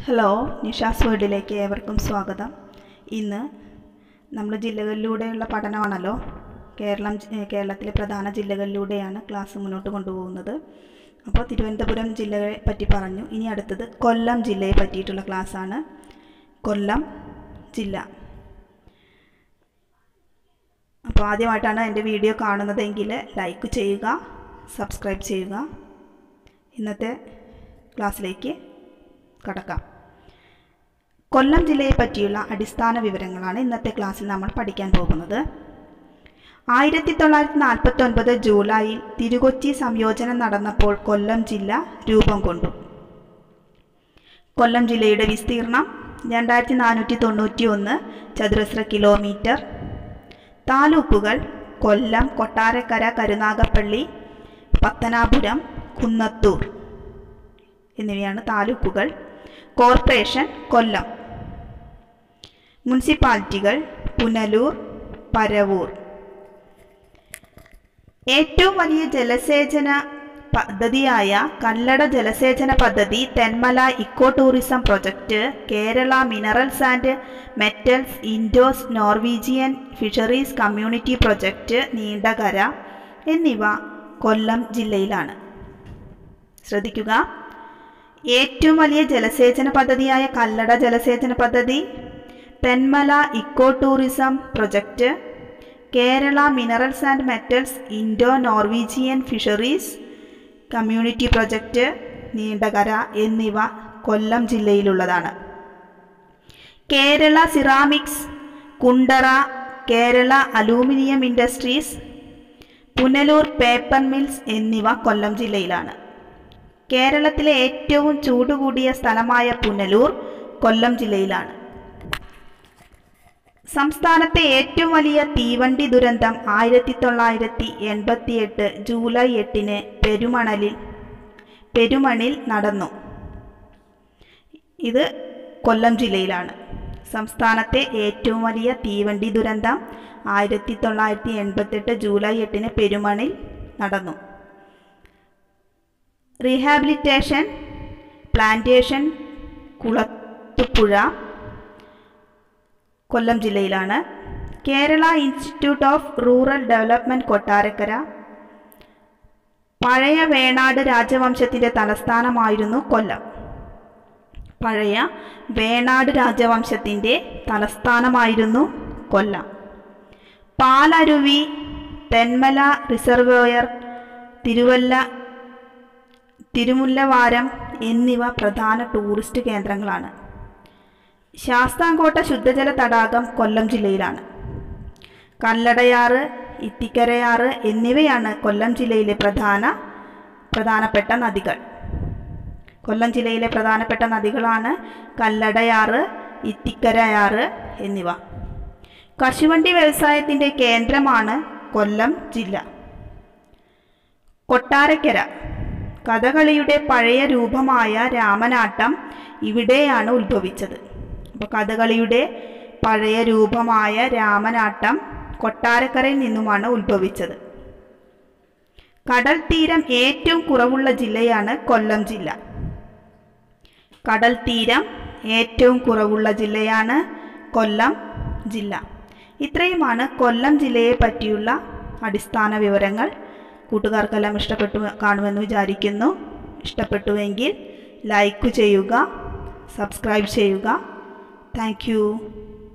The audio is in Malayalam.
ഹലോ നിഷാസ് വേൾഡിലേക്ക് ഏവർക്കും സ്വാഗതം ഇന്ന് നമ്മൾ ജില്ലകളിലൂടെയുള്ള പഠനമാണല്ലോ കേരളം ഏഹ് കേരളത്തിലെ പ്രധാന ജില്ലകളിലൂടെയാണ് ക്ലാസ് മുന്നോട്ട് കൊണ്ടുപോകുന്നത് അപ്പോൾ തിരുവനന്തപുരം ജില്ലയെ പറ്റി പറഞ്ഞു ഇനി അടുത്തത് കൊല്ലം ജില്ലയെ പറ്റിയിട്ടുള്ള ക്ലാസ്സാണ് കൊല്ലം ജില്ല അപ്പോൾ ആദ്യമായിട്ടാണ് എൻ്റെ വീഡിയോ കാണുന്നതെങ്കിൽ ലൈക്ക് ചെയ്യുക സബ്സ്ക്രൈബ് ചെയ്യുക ഇന്നത്തെ ക്ലാസ്സിലേക്ക് കടക്കാം കൊല്ലം ജില്ലയെ പറ്റിയുള്ള അടിസ്ഥാന വിവരങ്ങളാണ് ഇന്നത്തെ ക്ലാസ്സിൽ നമ്മൾ പഠിക്കാൻ പോകുന്നത് ആയിരത്തി തൊള്ളായിരത്തി നാൽപ്പത്തി ഒൻപത് ജൂലൈയിൽ തിരുകൊച്ചി സംയോജനം നടന്നപ്പോൾ കൊല്ലം ജില്ല രൂപം കൊണ്ടു കൊല്ലം ജില്ലയുടെ വിസ്തീർണം രണ്ടായിരത്തി നാനൂറ്റി തൊണ്ണൂറ്റി ഒന്ന് ചതുരശ്ര കിലോമീറ്റർ താലൂക്കുകൾ കൊല്ലം കൊട്ടാരക്കര കരുനാഗപ്പള്ളി പത്തനാപുരം കുന്നത്തൂർ എന്നിവയാണ് താലൂക്കുകൾ കോർപ്പറേഷൻ കൊല്ലം മുനിസിപ്പാലിറ്റികൾ പുനലൂർ പരവൂർ ഏറ്റവും വലിയ ജലസേചന പദ്ധതിയായ കല്ലട ജലസേചന പദ്ധതി Thenmala eco tourism project Kerala minerals and metals Indo Norwegian fisheries community project Neendakara എന്നിവ കൊല്ലം ജില്ലയിലാണ് ശ്രദ്ധിക്കുക ഏറ്റവും വലിയ ജലസേചന പദ്ധതിയായ കല്ലട ജലസേചന പദ്ധതി Thenmala eco tourism project Kerala minerals and metals Indo Norwegian fisheries community project Neendakara എന്നിവ കൊല്ലം ജില്ലയിലുള്ളതാണ് Kerala ceramics Kundara Kerala aluminium industries Punalur paper mills എന്നിവ കൊല്ലം ജില്ലയിലാണ് കേരളത്തിലെ ഏറ്റവും ചൂട് കൂടിയ സ്ഥലമായ പുനലൂർ കൊല്ലം ജില്ലയിലാണ് സംസ്ഥാനത്തെ ഏറ്റവും വലിയ തീവണ്ടി ദുരന്തം ആയിരത്തി തൊള്ളായിരത്തി എൺപത്തിയെട്ട് ജൂലൈ എട്ടിന് പെരുമണലിൽ പെരുമണിൽ നടന്നു ഇത് കൊല്ലം ജില്ലയിലാണ് സംസ്ഥാനത്തെ ഏറ്റവും വലിയ തീവണ്ടി ദുരന്തം ആയിരത്തി തൊള്ളായിരത്തി എൺപത്തെട്ട് ജൂലൈ എട്ടിന് പെരുമണിൽ നടന്നു റീഹാബിലിറ്റേഷൻ പ്ലാന്റേഷൻ കുളത്തുപുഴ കൊല്ലം ജില്ലയിലാണ് Kerala institute of rural development Kottarakkara പഴയ വേണാട് രാജവംശത്തിൻ്റെ തലസ്ഥാനമായിരുന്നു കൊല്ലം പഴയ വേണാട് രാജവംശത്തിൻ്റെ തലസ്ഥാനമായിരുന്നു കൊല്ലം പാലരുവി തെന്മല റിസർവോയർ തിരുവല്ല തിരുമുല്ലവാരം എന്നിവ പ്രധാന ടൂറിസ്റ്റ് കേന്ദ്രങ്ങളാണ് ശാസ്താംകോട്ട ശുദ്ധജല തടാകം കൊല്ലം ജില്ലയിലാണ് കല്ലടയാറ് ഇത്തിക്കരയാറ് എന്നിവയാണ് കൊല്ലം ജില്ലയിലെ പ്രധാന പ്രധാനപ്പെട്ട നദികൾ കൊല്ലം ജില്ലയിലെ പ്രധാനപ്പെട്ട നദികളാണ് കല്ലടയാറ് ഇത്തിക്കരയാറ് എന്നിവ കശുവണ്ടി വ്യവസായത്തിൻ്റെ കേന്ദ്രമാണ് കൊല്ലം ജില്ല കൊട്ടാരക്കര കഥകളിയുടെ പഴയ രൂപമായ രാമനാട്ടം ഇവിടെയാണ് ഉത്ഭവിച്ചത് അപ്പോൾ കഥകളിയുടെ പഴയ രൂപമായ രാമനാട്ടം കൊട്ടാരക്കരയിൽ നിന്നുമാണ് ഉത്ഭവിച്ചത് കടൽ തീരം ഏറ്റവും കുറവുള്ള ജില്ലയാണ് കൊല്ലം ജില്ല കടൽ തീരം ഏറ്റവും കുറവുള്ള ജില്ലയാണ് കൊല്ലം ജില്ല ഇത്രയുമാണ് കൊല്ലം ജില്ലയെ പറ്റിയുള്ള അടിസ്ഥാന വിവരങ്ങൾ കൂട്ടുകാർക്കെല്ലാം ഇഷ്ടപ്പെട്ടു കാണുമെന്ന് വിചാരിക്കുന്നു ഇഷ്ടപ്പെട്ടുവെങ്കിൽ ലൈക്ക് ചെയ്യുക സബ്സ്ക്രൈബ് ചെയ്യുക താങ്ക്